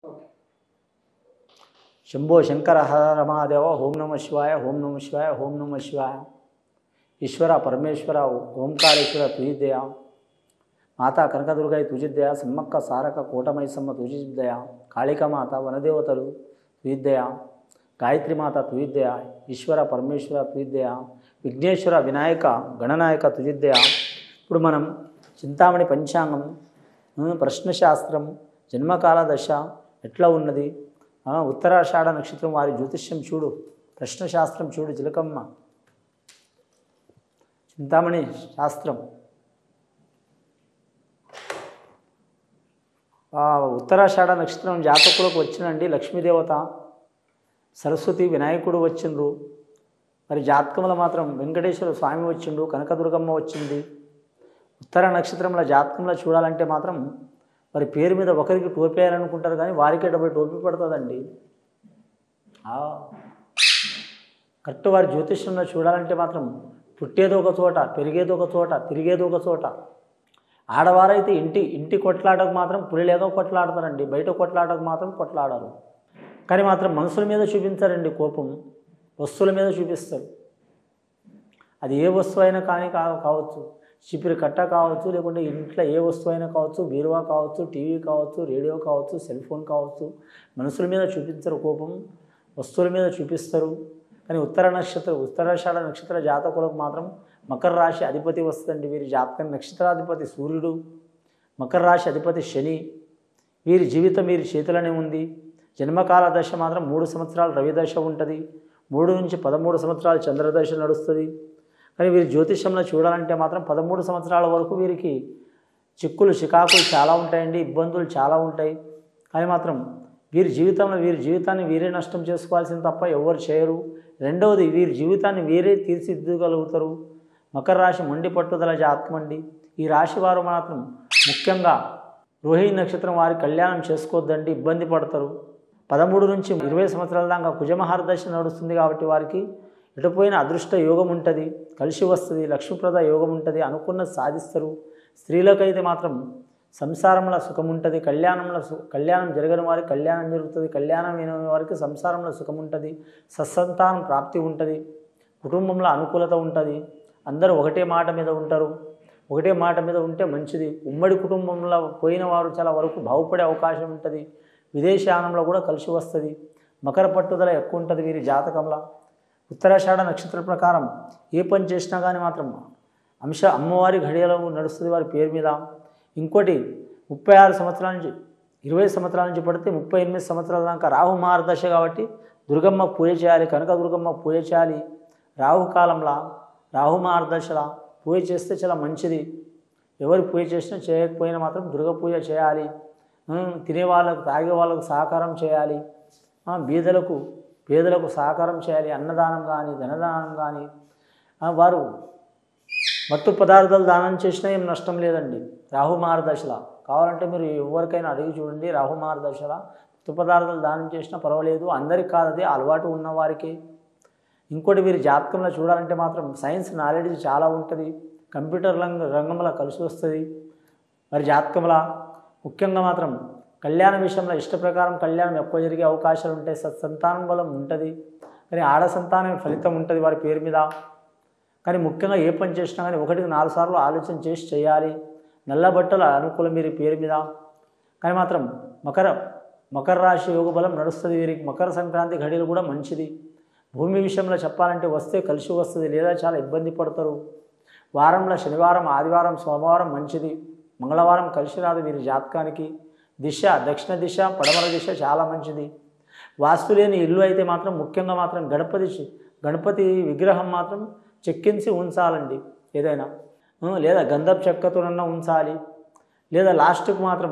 శంభో శంకర హర రమాదేవ ఓం నమ శివాయ ఓం నమ శివాయ ఓం నమ శివాయ ఈశ్వర పరమేశ్వర ఓంకారేశ్వర తుజిద్దయ మాతా కనకదుర్గై తుజిద్దయ సమ్మక్క సారక కూటమైసమ్మ తుజిద్దయ కాళికామాత వనదేవతలు తుజిద్దయ గాయత్రి మాత తుజిద్దయ ఈశ్వర పరమేశ్వర తుజిద్దయ విఘ్నేశ్వర వినాయక గణనాయక తుజిద్దయ ఇప్పుడు మనం చింతామణి పంచాంగం ఆ, ప్రశ్నశాస్త్రం జన్మకాల దశ ఎట్లా ఉన్నది ఆ, ఉత్తరాషాఢ నక్షత్రం వారి జ్యోతిష్యం చూడు ప్రశ్నశాస్త్రం చూడు చిలకమ్మ చింతామణి శాస్త్రం ఆ ఉత్తరాషాఢ నక్షత్రం జాతకులకు వచ్చినండి లక్ష్మీదేవత సరస్వతి వినాయకుడు వచ్చిండ్రు మరి జాతకముల మాత్రం వెంకటేశ్వర స్వామి వచ్చిండు కనకదుర్గమ్మ వచ్చింది ఉత్తర నక్షత్రంలో జాతకంలో చూడాలంటే మాత్రం మరి పేరు మీద ఒకరికి టోపీ వేయాలనుకుంటారు కానీ వారికే డబ్బులు టోపీ పడుతుందండి ఆ. కరెక్ట్ వారి జ్యోతిష్యంలో చూడాలంటే మాత్రం పుట్టేది ఒక చోట పెరిగేది ఒక చోట తిరిగేది ఒక చోట ఆడవారైతే ఇంటి ఇంటి కొట్లాటకు మాత్రం పులిలేక కొట్లాడతారండి బయట కొట్లాటకు మాత్రం కొట్లాడరు కానీ మాత్రం మనుషుల మీద చూపించారండి కోపం వస్తువుల మీద చూపిస్తారు అది ఏ వస్తువు అయినా కానీ కా కావచ్చు చిపిరి కట్ట కావచ్చు లేకుంటే ఇంట్లో ఏ వస్తువు అయినా కావచ్చు బీరువా కావచ్చు టీవీ కావచ్చు రేడియో కావచ్చు సెల్ ఫోన్ కావచ్చు మనుషుల మీద చూపించరు కోపం వస్తువుల మీద చూపిస్తారు కానీ ఉత్తర నక్షత్ర ఉత్తరాషాఢ నక్షత్ర జాతకులకు మాత్రం మకర రాశి అధిపతి వస్తుందండి వీరి జాతకం నక్షత్రాధిపతి సూర్యుడు మకర రాశి అధిపతి శని వీరి జీవితం వీరి చేతిలోనే ఉంది జన్మకాల దశ మాత్రం మూడు సంవత్సరాలు రవి దశ ఉంటుంది మూడు నుంచి పదమూడు సంవత్సరాలు చంద్రదశ నడుస్తుంది కానీ వీరి జ్యోతిష్యంలో చూడాలంటే మాత్రం పదమూడు సంవత్సరాల వరకు వీరికి చిక్కులు చికాకులు చాలా ఉంటాయండి ఇబ్బందులు చాలా ఉంటాయి కానీ మాత్రం వీరి జీవితంలో వీరి జీవితాన్ని వీరే నష్టం చేసుకోవాల్సింది తప్ప ఎవరు చేయరు రెండవది వీరి జీవితాన్ని వీరే తీర్చిదిద్దగలుగుతారు మకర రాశి మొండి పట్టుదల జాతకం అండి ఈ రాశి వారు మాత్రం ముఖ్యంగా రోహిణి నక్షత్రం వారి కళ్యాణం చేసుకోవద్దండి ఇబ్బంది పడతారు పదమూడు నుంచి ఇరవై సంవత్సరాల దాకా కుజమహారదశ నడుస్తుంది కాబట్టి వారికి ఎటుపోయిన అదృష్ట యోగం ఉంటుంది కలిసి వస్తుంది లక్ష్మీప్రద యోగం ఉంటుంది అనుకున్నది సాధిస్తారు స్త్రీలకైతే మాత్రం సంసారంలో సుఖం ఉంటుంది కళ్యాణంలో సు కళ్యాణం జరగని వారికి కళ్యాణం జరుగుతుంది కళ్యాణం అయిన వారికి సంసారంలో సుఖం ఉంటుంది సత్సంతానం ప్రాప్తి ఉంటుంది కుటుంబంలో అనుకూలత ఉంటుంది అందరూ ఒకటే మాట మీద ఉంటారు ఒకటే మాట మీద ఉంటే మంచిది ఉమ్మడి కుటుంబంలో పోయిన వారు చాలా వరకు బాగుపడే అవకాశం ఉంటుంది విదేశానంలో కూడా కలిసి వస్తుంది మకర పట్టుదల ఎక్కువ ఉంటుంది వీరి జాతకంలో ఉత్తరాషాఢ నక్షత్ర ప్రకారం ఏ పని చేసినా కానీ మాత్రం అంశ అమ్మవారి ఘడియలో నడుస్తుంది వారి పేరు మీద ఇంకోటి ముప్పై ఆరు సంవత్సరాల నుంచి ఇరవై సంవత్సరాల నుంచి పడితే ముప్పై ఎనిమిది సంవత్సరాల దాకా రాహు మహారదశ కాబట్టి దుర్గమ్మ పూజ చేయాలి కనక దుర్గమ్మ పూజ చేయాలి రాహు కాలంలో రాహు మహారదశలా పూజ చేస్తే చాలా మంచిది ఎవరు పూజ చేసినా చేయకపోయినా మాత్రం దుర్గ పూజ చేయాలి ఉమ్, తినే వాళ్ళకు తాగే వాళ్ళకు సహకారం చేయాలి ఆ, బీదలకు పేదలకు సహకారం చేయాలి అన్నదానం కానీ ధనదానం కానీ ఆ, వారు మత్తు పదార్థాలు దానం చేసినా ఏం నష్టం లేదండి రాహు మహారదశలా కావాలంటే మీరు ఎవరికైనా అడిగి చూడండి రాహు మహారదశలా మత్తు పదార్థాలు దానం చేసినా పర్వాలేదు అందరికి కాదు అది అలవాటు ఉన్నవారికి ఇంకోటి వీరి జాతకంలో చూడాలంటే మాత్రం సైన్స్ నాలెడ్జ్ చాలా ఉంటుంది కంప్యూటర్ రంగ రంగంలో కలిసి వస్తుంది మరి జాతకంలో ముఖ్యంగా మాత్రం కళ్యాణ విషయంలో ఇష్ట ప్రకారం కళ్యాణం ఎక్కువ జరిగే అవకాశాలు ఉంటాయి సత్సంతానం బలం ఉంటుంది కానీ ఆడ సంతానం ఫలితం ఉంటుంది వారి పేరు మీద కానీ ముఖ్యంగా ఏ పని చేసినా కానీ ఒకటికి నాలుగు సార్లు ఆలోచన చేసి చేయాలి నల్ల బట్టల అనుకూలం వీరి పేరు మీద కానీ మాత్రం మకర మకర రాశి యోగ బలం నడుస్తుంది వీరికి మకర సంక్రాంతి ఘడియలు కూడా మంచిది భూమి విషయంలో చెప్పాలంటే వస్తే కలిసి వస్తుంది లేదా చాలా ఇబ్బంది పడతారు వారంలో శనివారం ఆదివారం సోమవారం మంచిది మంగళవారం కలిసి రాదు వీరి జాతకానికి దిశ దక్షిణ దిశ పడమర దిశ చాలా మంచిది వాస్తు లేని ఇల్లు అయితే మాత్రం ముఖ్యంగా మాత్రం గణపతి శి- గణపతి విగ్రహం మాత్రం చెక్కించి ఉంచాలండి ఏదైనా ఆ, లేదా గంధపు చెక్కతోనన్నా ఉంచాలి లేదా లాస్ట్కు మాత్రం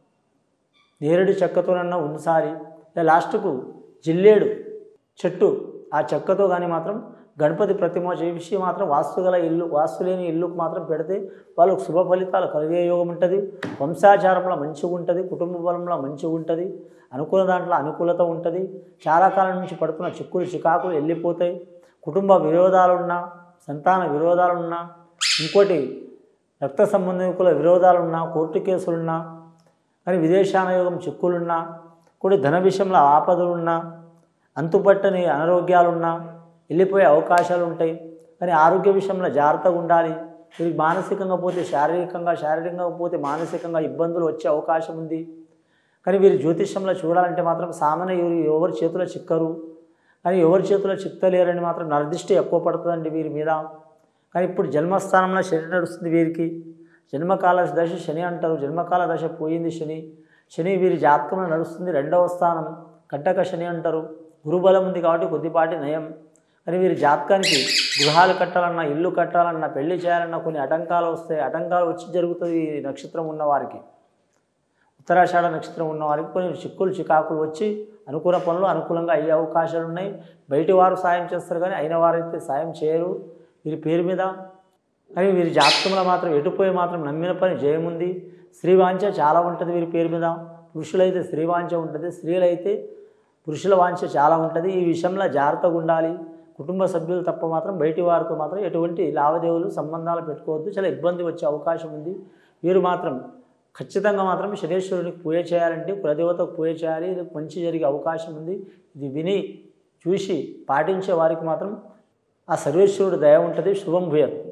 నేరేడు చెక్కతోనన్నా ఉంచాలి లేదా లాస్ట్కు జిల్లేడు చెట్టు ఆ చెక్కతో కానీ మాత్రం గణపతి ప్రతిమ చేసి మాత్రం వాస్తు గల ఇల్లు వాస్తు లేని ఇల్లుకు మాత్రం పెడితే వాళ్ళకు శుభ ఫలితాలు కలిగే యోగం ఉంటుంది వంశాచారంలో మంచిగా ఉంటుంది కుటుంబ బలంలో మంచిగా ఉంటుంది అనుకూల దాంట్లో అనుకూలత ఉంటుంది చాలా కాలం నుంచి పడుతున్న చిక్కులు చికాకులు వెళ్ళిపోతాయి కుటుంబ విరోధాలున్నా సంతాన విరోధాలున్నా ఇంకోటి రక్త సంబంధికుల విరోధాలున్నా కోర్టు కేసులున్నా కానీ విదేశాన యోగం చిక్కులున్నా కూడా ధన విషయంలో ఆపదలున్నా అంతుపట్టని అనారోగ్యాలున్నా వెళ్ళిపోయే అవకాశాలు ఉంటాయి కానీ ఆరోగ్య విషయంలో జాగ్రత్తగా ఉండాలి వీరికి మానసికంగా పోతే శారీరకంగా శారీరకంగా పోతే మానసికంగా ఇబ్బందులు వచ్చే అవకాశం ఉంది కానీ వీరి జ్యోతిష్యంలో చూడాలంటే మాత్రం సామాన్య ఎవరు ఎవరి చేతిలో చిక్కరు కానీ ఎవరి చేతిలో చిక్కలేరని మాత్రం నరదిష్టి ఎక్కువ పడుతుందండి వీరి మీద కానీ ఇప్పుడు జన్మస్థానంలో శని నడుస్తుంది వీరికి జన్మకాల దశ శని అంటారు జన్మకాల దశ పోయింది శని శని వీరి జాతకంలో నడుస్తుంది రెండవ స్థానం కంటక శని అంటారు గురుబలం ఉంది కాబట్టి కొద్దిపాటి నయం కానీ వీరి జాతకానికి గృహాలు కట్టాలన్నా ఇల్లు కట్టాలన్నా పెళ్లి చేయాలన్నా కొన్ని ఆటంకాలు వస్తాయి ఆటంకాలు వచ్చి జరుగుతుంది ఈ నక్షత్రం ఉన్న వారికి ఉత్తరాషాఢ నక్షత్రం ఉన్న వారికి కొన్ని చిక్కులు చికాకులు వచ్చి అనుకూల పనులు అనుకూలంగా అయ్యే అవకాశాలు ఉన్నాయి బయటి వారు సాయం చేస్తారు కానీ అయిన వారైతే సాయం చేయరు వీరి పేరు మీద కానీ వీరి జాతకంలో మాత్రం ఎటుపోయి మాత్రం నమ్మిన పని జయముంది స్త్రీవాంఛ చాలా ఉంటుంది వీరి పేరు మీద పురుషులైతే స్త్రీవాంఛ ఉంటుంది స్త్రీలైతే పురుషుల వాంఛ చాలా ఉంటుంది ఈ విషయంలో జాగ్రత్తగా ఉండాలి కుటుంబ సభ్యులు తప్ప మాత్రం బయటి వారితో మాత్రం ఎటువంటి లావాదేవీలు సంబంధాలు పెట్టుకోవద్దు చాలా ఇబ్బంది వచ్చే అవకాశం ఉంది వీరు మాత్రం ఖచ్చితంగా మాత్రం శనేశ్వరునికి పూజ చేయాలంటే కులదేవతకు పూజ చేయాలి ఇది మంచి జరిగే అవకాశం ఉంది ఇది విని చూసి పాటించే వారికి మాత్రం ఆ సర్వేశ్వరుడు దయ ఉంటుంది శుభం భూయత్